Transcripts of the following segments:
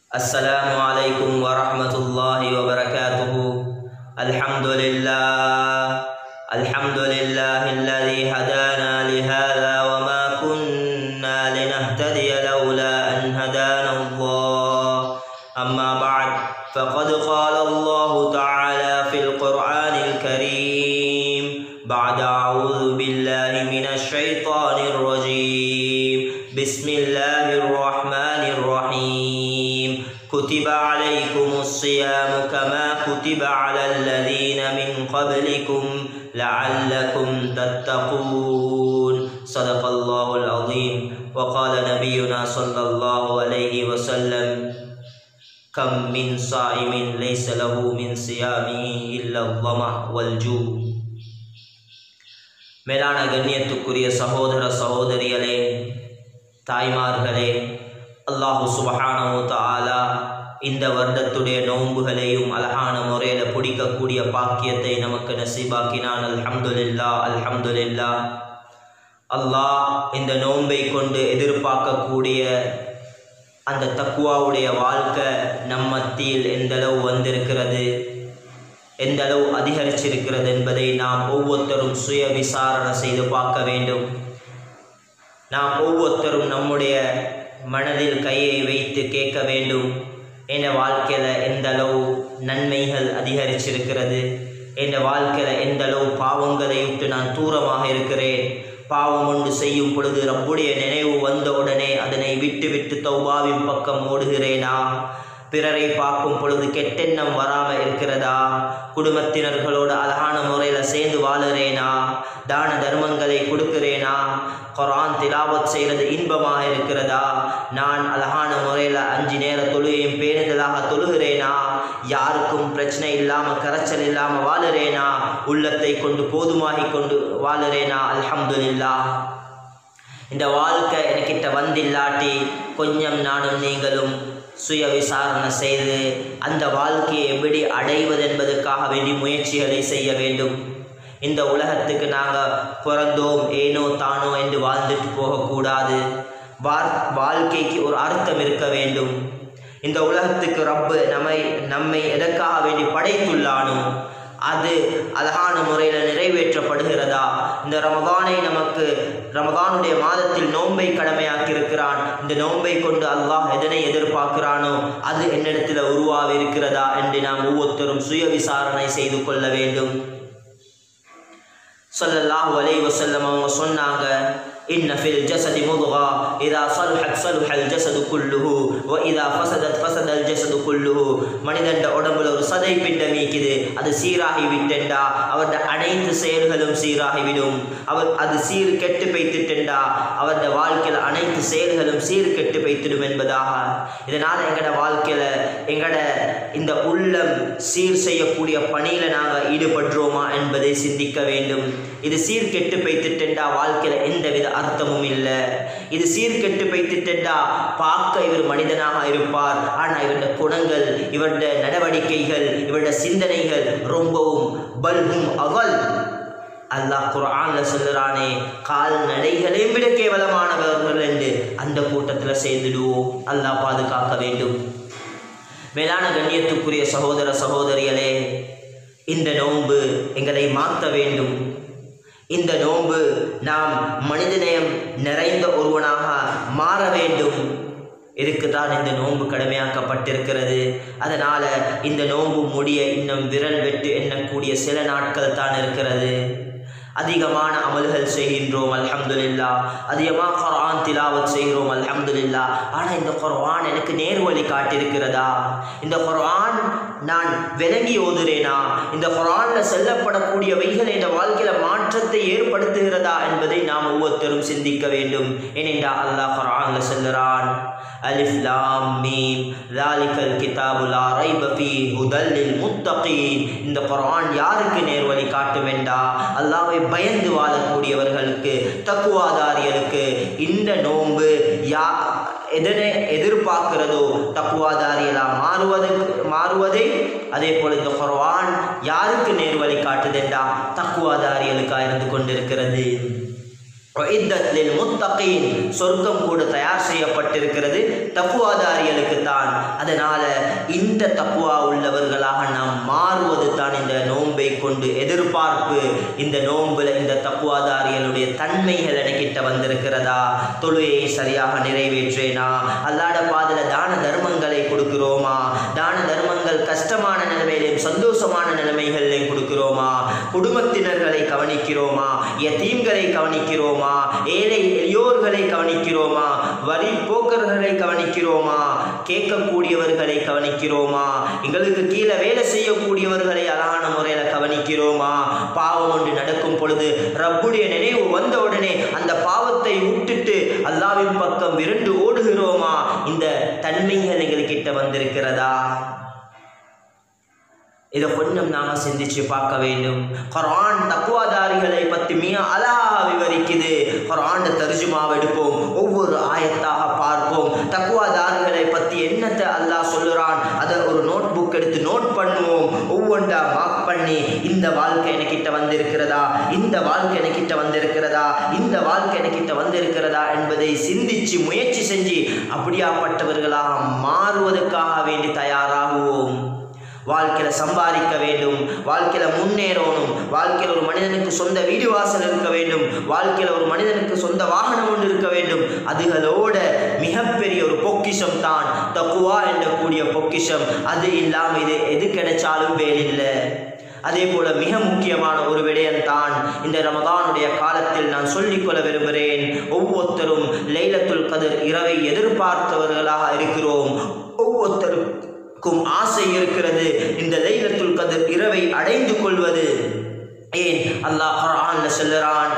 السلام عليكم ورحمة الله وبركاته الحمد لله الحمد لله الذي هدانا لهذا وما كنا لنهتدي لولا أن هدانا الله أما بعد فقد قال الله تعالى في القرآن الكريم بعد أعوذ بالله من الشيطان الرجيم بسم الله الرحمن الرحيم كتب عليكم الصيام كما كتب على الذين من قبلكم لعلكم تتقون صدق الله العظيم وقال نبينا صلى الله عليه وسلم كم من صائم ليس له من صيامه إلا الظمأ والجوع மேலான கண்ணியத்துக்குரிய சகோதர சகோதரிகளே தாய்மார்களே அல்லாஹு சுபஹானு தாலா இந்த வருடத்துடைய நோன்புகளையும் அழகான முறையில் பிடிக்கக்கூடிய பாக்கியத்தை நமக்கு நசீபாக்கினான் அல்ஹம்துலில்லா அல்ஹம்துலில்லா அல்லாஹ் இந்த நோன்பை கொண்டு எதிர்பார்க்கக்கூடிய அந்த தக்குவாவுடைய வாழ்க்கை நம் மத்தியில் எந்தளவு வந்திருக்கிறது எந்த அளவு அதிகரிச்சிருக்கிறது என்பதை நாம் ஒவ்வொருத்தரும் சுய விசாரணை செய்து பார்க்க வேண்டும் நாம் ஒவ்வொருத்தரும் நம்முடைய மனதில் கையை வைத்து கேட்க வேண்டும் என் வாழ்க்கையில் எந்த அளவு நன்மைகள் அதிகரிச்சிருக்கிறது என் வாழ்க்கையில் எந்த அளவு பாவங்களை விட்டு நான் தூரமாக இருக்கிறேன் பாவம் ஒன்று செய்யும் பொழுது ரப்புடைய நினைவு வந்த உடனே அதனை விட்டு விட்டு தௌபாவின் பக்கம் ஓடுகிறேனா பிறரை பார்க்கும் பொழுது கெட்டெண்ணம் வராமல் இருக்கிறதா குடும்பத்தினர்களோடு அழகான முறையில் சேர்ந்து வாழுறேனா தான தர்மங்களை கொடுக்கிறேனா குரான் திலாவத் செய்கிறது இன்பமாக இருக்கிறதா நான் அழகான முறையில் அஞ்சு நேர தொழுகையும் பேணுதலாக தொழுகிறேனா யாருக்கும் பிரச்சனை இல்லாமல் கரைச்சல் இல்லாமல் வாழுறேனா உள்ளத்தை கொண்டு போதுமாகி கொண்டு வாழுறேனா அல்ஹம்துலில்லா இந்த வாழ்க்கை எனக்கிட்ட வந்தில்லாட்டி கொஞ்சம் நானும் நீங்களும் சுய விசாரணை செய்து அந்த வாழ்க்கையை எப்படி அடைவது என்பதற்காக வேண்டி முயற்சிகளை செய்ய வேண்டும் இந்த உலகத்துக்கு நாங்கள் பிறந்தோம் ஏனோ தானோ என்று வாழ்ந்துட்டு போகக்கூடாது வாழ்க்கைக்கு ஒரு அர்த்தம் இருக்க வேண்டும் இந்த உலகத்துக்கு ரப்பு நம்மை நம்மை எதற்காக வேண்டி படைத்துள்ளானோ அது அழகான முறையில் நிறைவேற்றப்படுகிறதா இந்த ரமதானை நமக்கு ரமதானுடைய மாதத்தில் நோன்பை கடமையாக்கி இருக்கிறான் இந்த நோன்பை கொண்டு அல்லாஹ் எதனை எதிர்பார்க்கிறானோ அது என்னிடத்தில் உருவாக இருக்கிறதா என்று நாம் ஒவ்வொருத்தரும் சுய விசாரணை செய்து கொள்ள வேண்டும் சொல்லல்லாஹு அலை வசல்லம் அவங்க சொன்னாங்க إن في الجسد مضغة إذا صلحت صلح الجسد كله وإذا فسدت فسد الجسد كله மனிதன் உடம்புல ஒரு சதை பிண்டம் மீக்குது அது சீராகி விட்டெண்டா அவருடைய அனைத்து செயல்களும் சீராகிவிடும் அவர் அது சீர் கெட்டு பைத்துட்டெண்டா அவருடைய வாழ்க்கையில் அனைத்து செயல்களும் சீர் கெட்டு பைத்திடும் என்பதாக இதனால் எங்களோட வாழ்க்கையில் எங்களோட இந்த உள்ளம் சீர் செய்யக்கூடிய பணியில் நாங்கள் ஈடுபடுறோமா என்பதை சிந்திக்க வேண்டும் இது சீர்கெட்டு பைத்துட்டெண்டா வாழ்க்கையில் எந்தவித அர்த்தமும் இல்லை இது சீர்கெட்டு பைத்துட்டெண்டா பார்க்க இவர் மனிதனாக இருப்பார் ஆனால் இவருடைய குணங்கள் இவருடைய நடவடிக்கைகள் இவருடைய சிந்தனைகள் ரொம்பவும் பல்கும் அவல் அல்லாஹ் குரான்ல சொல்லுறானே கால்நடைகளையும் விட கேவலமானவர்கள் என்று அந்த கூட்டத்தில் சேர்ந்துடுவோம் அல்லாஹ் பாதுகாக்க வேண்டும் மேலான கண்ணியத்துக்குரிய சகோதர சகோதரிகளே இந்த நோன்பு எங்களை மாற்ற வேண்டும் இந்த நோன்பு நாம் மனிதநேயம் நிறைந்த ஒருவனாக மாற வேண்டும் இதுக்கு தான் இந்த நோன்பு கடமையாக்கப்பட்டிருக்கிறது அதனால் இந்த நோன்பு முடிய இன்னும் விரல் வெட்டு எண்ணக்கூடிய சில நாட்கள் தான் இருக்கிறது அதிகமான அமல்கள் செய்கின்றோம் அல்ஹம்துலில்லா அதிகமாக குரான் திலாவத் செய்கிறோம் அல்ஹம்துலில்லா ஆனால் இந்த குர்ஆன் எனக்கு நேர்வழி காட்டியிருக்கிறதா இந்த குர்ஆன் நான் விளங்கி ஓதுறேனா இந்த குரானில் செல்லப்படக்கூடியவைகள் என்ற வாழ்க்கையில் மாற்றத்தை ஏற்படுத்துகிறதா என்பதை நாம் ஒவ்வொருத்தரும் சிந்திக்க வேண்டும் ஏனென்றா அல்லாஹ் குரானில் செல்லுறான் அலிஃப் லாம் மீம் ذَلِكَ الْكِتَابُ لَا رَيْبَ فِيهِ هُدًى لِلْمُتَّقِينَ இந்த குர்ஆன் யாருக்கு நேர்வழி காட்டுமெண்டா அல்லாஹ்வை பயந்து வாழக்கூடியவர்களுக்கு தக்குவாதாரிகளுக்கு இந்த நோன்பு யா எதனை எதிர்பார்க்கிறதோ தக்குவாதாரியலா மாறுவதற்கு மாறுவதை அதே போல் இந்த குர்ஆன் யாருக்கு நேர்வழி காட்டுதென்றா தக்குவாதாரிகளுக்காக இருந்து கொண்டிருக்கிறது உஇத்தத் லில் முத்தகீன் சொர்க்கம் கூட தயார் செய்யப்பட்டிருக்கிறது தக்குவாதாரிகளுக்கு தான் அதனால இந்த தக்குவா உள்ளவர்களாக நாம் மாறுவது தான் இந்த நோன்பை கொண்டு எதிர்பார்ப்பு இந்த நோன்புல இந்த தக்குவாதாரிகளுடைய தன்மைகள் எனக்கிட்ட வந்திருக்கிறதா தொழுகையை சரியாக நிறைவேற்றேனா அல்லாட பாதல தான தர்மங்களை கொடுக்கிறோமா தான தர்மங்கள் கஷ்டமான நிலைமையிலும் சந்தோஷமான நிலைமைகளிலும் கொடுக்கிறோமா குடும்பத்தினர்களை கவனிக்கிறோமா யதீம்களை கவனிக்கிறோமா ஏழை எளியோர்களை கவனிக்கிறோமா வரி போக்கர்களை கவனிக்கிறோமா கேட்கக்கூடியவர்களை கவனிக்கிறோமா எங்களுக்கு கீழே வேலை செய்யக்கூடியவர்களை அழகான முறையில் கவனிக்கிறோமா பாவம் ஒன்று நடக்கும் பொழுது ரப்புடைய நினைவு வந்த உடனே அந்த பாவத்தை விட்டுட்டு அல்லாவின் பக்கம் விரண்டு ஓடுகிறோமா இந்த தன்மைகள் எங்கள்கிட்ட வந்திருக்கிறதா இதை கொஞ்சம் நாம சிந்திச்சு பார்க்க வேண்டும் குரான் தக்குவாதாரிகளை பற்றி மிக அழகாக விவரிக்குது குரான் தர்ஜுமாவை எடுப்போம் ஒவ்வொரு ஆயத்தாக பார்ப்போம் தக்குவாதாரிகளை பற்றி என்னத்தை அல்லாஹ் சொல்லுறான் அதை ஒரு நோட் புக் எடுத்து நோட் பண்ணுவோம் ஒவ்வொன்றா மார்க் பண்ணி இந்த வாழ்க்கை எனக்கிட்ட வந்திருக்கிறதா இந்த வாழ்க்கை எனக்கிட்ட வந்திருக்கிறதா இந்த வாழ்க்கை எனக்கிட்ட வந்திருக்கிறதா என்பதை சிந்திச்சு முயற்சி செஞ்சு அப்படியாப்பட்டவர்களாக மாறுவதற்காக வேண்டி தயாராகுவோம் வாழ்க்கையில் சம்பாதிக்க வேண்டும் வாழ்க்கையில் முன்னேறணும் வாழ்க்கையில் ஒரு மனிதனுக்கு சொந்த வீடு வாசல் இருக்க வேண்டும் வாழ்க்கையில் ஒரு மனிதனுக்கு சொந்த வாகனம் ஒன்று இருக்க வேண்டும் அதுகளோட மிகப்பெரிய ஒரு பொக்கிஷம் தான் தக்குவா என்ற கூடிய பொக்கிஷம் அது இல்லாமல் இது எது கிடைச்சாலும் வேலில்லை அதே போல மிக முக்கியமான ஒரு விடயம்தான் இந்த ரமதானுடைய காலத்தில் நான் சொல்லிக்கொள்ள விரும்புகிறேன் ஒவ்வொருத்தரும் லைலத்துல் கதிர் இரவை எதிர்பார்த்தவர்களாக இருக்கிறோம் ஒவ்வொருத்தருக்கும் ஆசை இருக்கிறது இந்த லைலத்துல் கதிர் இரவை அடைந்து கொள்வது ஏன் அல்லாஹ் குர்ஆன்ல சொல்லுறான்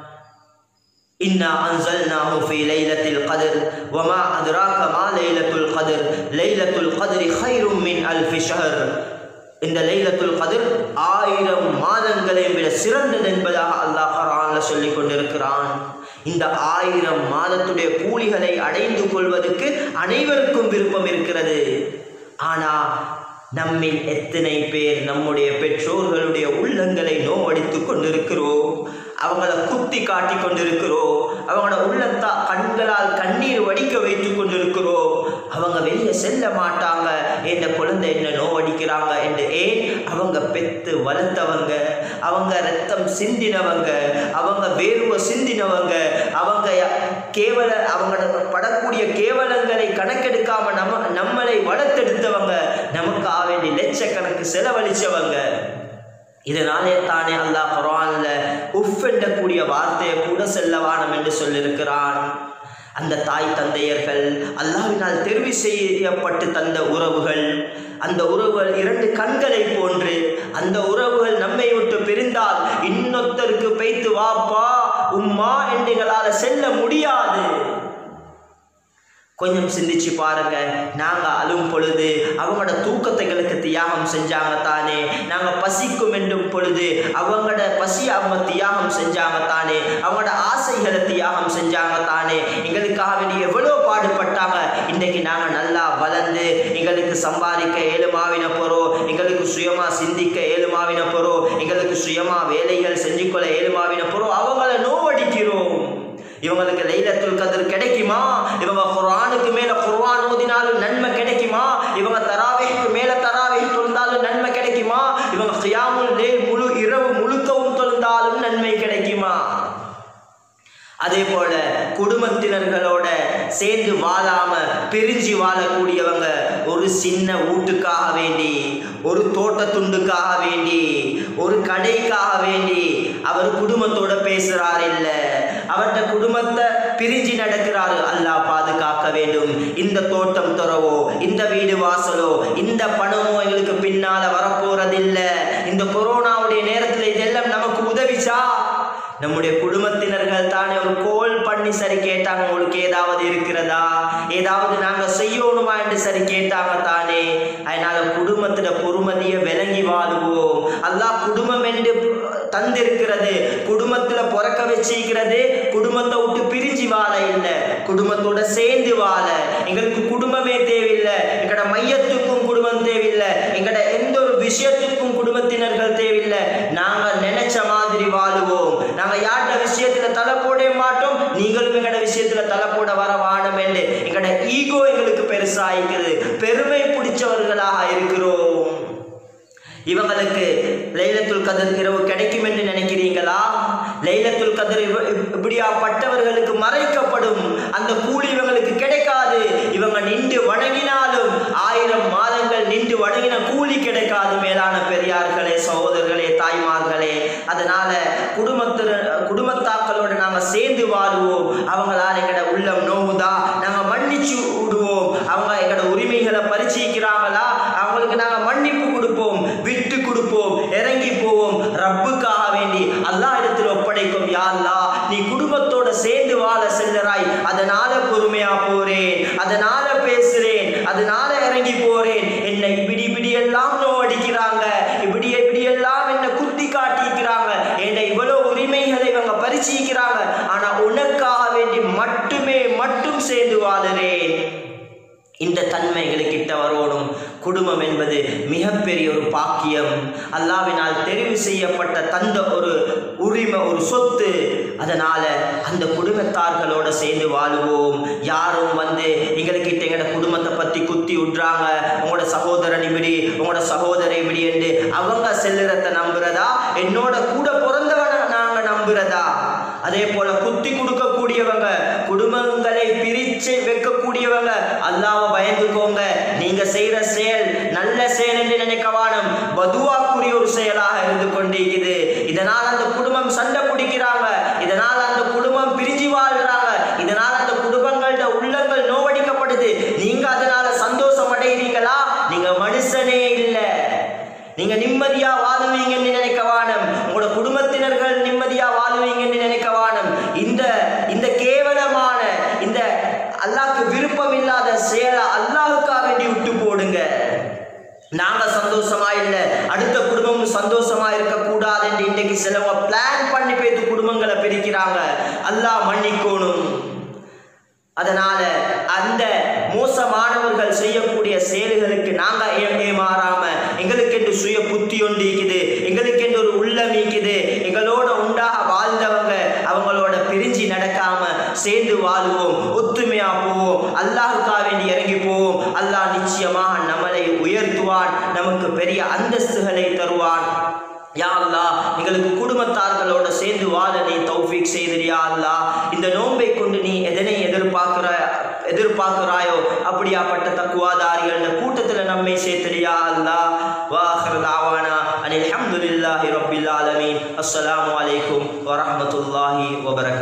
إنا أنزلناه في ليلة القدر وما أدراك ما ليلة القدر ليلة القدر خير من ألف شهر இந்த லைலத்துல் கதிர் ஆயிரம் மாதங்களை விட சிறந்தது என்பதாக அல்லாஹ் குர்ஆன்ல சொல்லிக் கொண்டிருக்கிறான் இந்த ஆயிரம் மாதத்துடைய கூலிகளை அடைந்து கொள்வதற்கு அனைவருக்கும் விருப்பம் இருக்கிறது ஆனா நம்மில் எத்தனை பேர் நம்முடைய பெற்றோர்களுடைய உள்ளங்களை நோவடித்துக் கொண்டிருக்கிறோம் அவங்கள குத்தி காட்டி கொண்டிருக்கிறோம் அவங்களோட உள்ளத்தா கண்களால் கண்ணீர் வடிக்க வைத்துக் கொண்டிருக்கிறோம் அவங்க வெளியே செல்ல மாட்டாங்க என்ற குழந்தை என்ன நோவடிக்கிறாங்க என்று ஏன் அவங்க பெத்து வளர்த்தவங்க அவங்க ரத்தம் சிந்தினவங்க அவங்க வேர்வை சிந்தினவங்க அவங்க கேவல அவங்க படக்கூடிய கேவலங்களை கணக்கெடுக்காம நம்ம நம்மளை வளர்த்தெடுத்தவங்க நமக்காக வேண்டி லட்சக்கணக்கு செலவழிச்சவங்க இதனாலே தானே அல்லாஹ் குரான்ல உஃப் என்ற கூடிய வார்த்தையை கூட செல்லவானம் என்று சொல்லியிருக்கிறான் அந்த தாய் தந்தையர்கள் அல்லாவினால் தெரிவு செய்யப்பட்டு தந்த உறவுகள் அந்த உறவுகள் இரண்டு கண்களை போன்று அந்த உறவுகள் நம்மை விட்டு பிரிந்தால் இன்னொருத்தருக்கு பெய்த்து வாப்பா உம்மா என்றுகளால் செல்ல முடியாது கொஞ்சம் சிந்திச்சு பாருங்க நாங்க அழும் பொழுது அவங்களோட தூக்கத்தைகளுக்கு தியாகம் செஞ்சாங்க தானே நாங்க பசிக்கும் என்றும் பொழுது அவங்களோட பசி அவங்க தியாகம் செஞ்சாங்க தானே அவங்களோட ஆசைகளை தியாகம் செஞ்சாங்க தானே எங்களுக்காக வேண்டி எவ்வளோ பாடுபட்டாங்க இன்னைக்கு நாங்க நல்லா வளர்ந்து எங்களுக்கு சம்பாதிக்க ஏழுமாவின போறோம் எங்களுக்கு சுயமா சிந்திக்க ஏழுமாவின போறோம் எங்களுக்கு சுயமா வேலைகள் செஞ்சு கொள்ள ஏழுமாவின போறோம் அவங்கள நோவடிக்கிறோம் இவங்களுக்கு லைலத்துல் கதிர் கிடைக்குமா இவங்க குர்ஆனுக்கு மேல குர்ஆன் ஓதினாலும் நன்மை கிடைக்குமா இவங்க தராவேக்கு மேல தராவே தொழுந்தாலும் நன்மை கிடைக்குமா இவங்க கியாமுல் லைல் முழு இரவு முழுக்கவும் தொழுந்தாலும் நன்மை கிடைக்குமா அதே போல குடும்பத்தினர்களோட சேர்ந்து வாழாம பிரிஞ்சு வாழக்கூடியவங்க ஒரு சின்ன வீட்டுக்காக வேண்டி ஒரு தோட்ட துண்டுக்காக வேண்டி ஒரு கடைக்காக வேண்டி அவர் குடும்பத்தோட பேசுறார் இல்ல அவர்கிட்ட குடும்பத்தை பிரிஞ்சு நடக்கிறாரு அல்லாஹ் பாதுகாக்க வேண்டும் இந்த தோட்டம் துறவோ இந்த வீடு வாசலோ இந்த பணமோ எங்களுக்கு பின்னால வரப்போறதில்லை இந்த கொரோனாவுடைய நேரத்தில் இதெல்லாம் நமக்கு உதவிச்சா நம்முடைய குடும்பத்தினர்கள் தானே ஒரு கோல் பண்ணி சரி கேட்டாங்க உங்களுக்கு ஏதாவது இருக்கிறதா ஏதாவது நாங்க செய்யணுமா என்று சரி கேட்டாங்க தானே அதனால குடும்பத்துல பொறுமதியை விளங்கி வாழுவோம் அல்லாஹ் குடும்பம் என்று தந்திருக்கிறது குடும்பத்துல பிறக்க வச்சிருக்கிறது குடும்பத்தை விட்டு பிரிஞ்சு வாழ இல்லை குடும்பத்தோட சேர்ந்து வாழ எங்களுக்கு குடும்பமே தேவையில்லை எங்கட மையத்துக்கும் குடும்பம் தேவையில்லை எங்கட எந்த ஒரு விஷயத்துக்கும் குடும்பத்தினர்கள் தேவையில்லை நாங்க நினைச்ச மாதிரி வாழுவோம் நாங்க யார்கிட்ட விஷயத்துல தலை போட விஷயத்துல தலை போட வர வானம் என்று எங்களோட ஈகோ எங்களுக்கு பெருசாயிக்குது பெருமை பிடிச்சவர்களாக இருக்கிறோம் இவங்களுக்கு லைலத்துல் கதர் இரவு கிடைக்கும் என்று நினைக்கிறீங்களா லைலத்துல் கதர் இவ- இப்- இப்படியாப்பட்டவர்களுக்கு மறைக்கப்படும் அந்த கூலி இவங்களுக்கு கிடைக்காது இவங்க நின்று வணங்கினாலும் ஆயிரம் மாதங்கள் நின்று வணங்கின கூலி கிடைக்காது மேலான பெரியார்களே சகோதரர்களே தாய்மார்களே அதனால குடும்பத்தின குடும்பத்தாக்களோட நாங்க சேர்ந்து வாழுவோம் அவங்களால எங்கட உள்ளம் நோவுதா நாங்க மன்னிச்சு விடுவோம் அவங்க எங்கட உரிமைகளை பரிச்சயிக்கிறாங்களா அவங்களுக்கு நாங்க மன்னிப்பு கொடுப்போம் விட்டு கொடுப்போம் இறங்கி போவோம் ரப்புக்காக வேண்டி அல்லாஹ் இடத்தில் ஒப்படைக்கும் யா அல்லாஹ் நீ குடும்பத்தோட சேர்ந்து வாழ செல்லறாய் அதனால பொறுமையா போறேன் அதனால பேசுறேன் அதனால இறங்கி போறேன் என்னை இப்படி இப்படி எல்லாம் நோவடிக்கிறாங்க இப்படி இப்படி எல்லாம் என்ன குத்தி காட்டிக்கிறாங்க என்னை இவ்வளவு உரிமைகளை இவங்க பரிச்சயிக்கிறாங்க ஆனா உனக்காக வேண்டி மட்டுமே மட்டும் சேர்ந்து வாழுறேன் இந்த தன்மைகளை கிட்ட வரணும் குடும்பம் என்பது மிகப்பெரிய ஒரு பாக்கியம் அல்லாவினால் தெரிவு செய்யப்பட்ட தந்த ஒரு உரிமை ஒரு சொத்து அதனால அந்த குடும்பத்தார்களோட சேர்ந்து வாழுவோம் யாரும் வந்து எங்களுக்கிட்ட எங்களோட குடும்பத்தை பத்தி குத்தி விட்றாங்க உங்களோட சகோதரன் இப்படி உங்களோட சகோதரன் இப்படி என்று அவங்க செல்லுறத நம்புறதா என்னோட கூட பிறந்தவனை நாங்க நம்புறதா அதே போல குத்தி கொடுக்கக்கூடியவங்க குடும்பங்களை பிரிச்சு வைக்கக்கூடியவங்க அல்லாஹ்வை பயந்துக்கோங்க நீங்க செய்யற செயல் நல்ல செயல் என்று நினைக்க வானம் பதுவாக்குரிய ஒரு செயலாக இருந்து கொண்டிருக்குது இதனால் அந்த குடும்பம் சண்டை பிடிக்கிறாங்க இதனால் அந்த குடும்பம் பிரிஞ்சு வாழ்றாங்க இதனால் அந்த குடும்பங்களோட உள்ளங்கள் நோவடிக்கப்படுது நீங்க அதனால சந்தோஷம் அடைகிறீங்களா நீங்க மனுஷனே இல்லை நீங்க நிம்மதியா வாழுவீங்கன்னு நினைக்க வானம் உங்களோட குடும்பத்தினர்கள் நிம்மதியா வாழுவீங்கன்னு நினைக்க வானம் இந்த இந்த கேவலமான இந்த அல்லாஹ்க்கு விருப்பம் இல்லாத செயலை அல்லாஹுக்காக வேண்டி விட்டு போடுங்க நாங்க சந்தோஷமா இல்ல அடுத்த குடும்பமும் சந்தோஷமா இருக்க கூடாது என்று இன்றைக்கு சிலவங்க பிளான் பண்ணி போயிட்டு குடும்பங்களை பிரிக்கிறாங்க அல்லாஹ் மன்னிக்கணும் அதனால அந்த மோசமானவர்கள் செய்யக்கூடிய செயல்களுக்கு நாங்க ஏ- ஏமாறாம எங்களுக்கென்று சுய புத்தி ஒன்று இருக்குது எங்களுக்கென்று ஒரு உள்ளம் இருக்குது எங்களோட உண்டாக வாழ்ந்தவங்க அவங்களோட பிரிஞ்சு நடக்காம சேர்ந்து வாழுவோம் ஒத்துமையா போவோம் அல்லாஹுக்காக வேண்டி இறங்கி போவோம் அல்லாஹ் நிச்சயமாக நம்மளை உயர்த்துவான் நமக்கு பெரிய அந்தஸ்துகளை தருவான் யா அல்லாஹ் எங்களுக்கு குடும்பத்தார்களோட சேர்ந்து வாழ நீ தௌஃபீக் செய்தியா அல்லாஹ் இந்த நோன்பை கொண்டு நீ எதனை எதிர்பார்க்கிற எதிர்பார்க்கிறாயோ அப்படியாப்பட்ட தக்குவாதாரிகள் கூட்டத்தில் நம்மை சேர்த்துடியா அல்லாஹ் வாஹர் தாவானா அனில் அல்ஹம்துலில்லாஹி ரப்பில் ஆலமீன் அஸ்ஸலாமு அலைக்கும் வரஹ்மத்துல்லாஹி வபரகாத்துஹு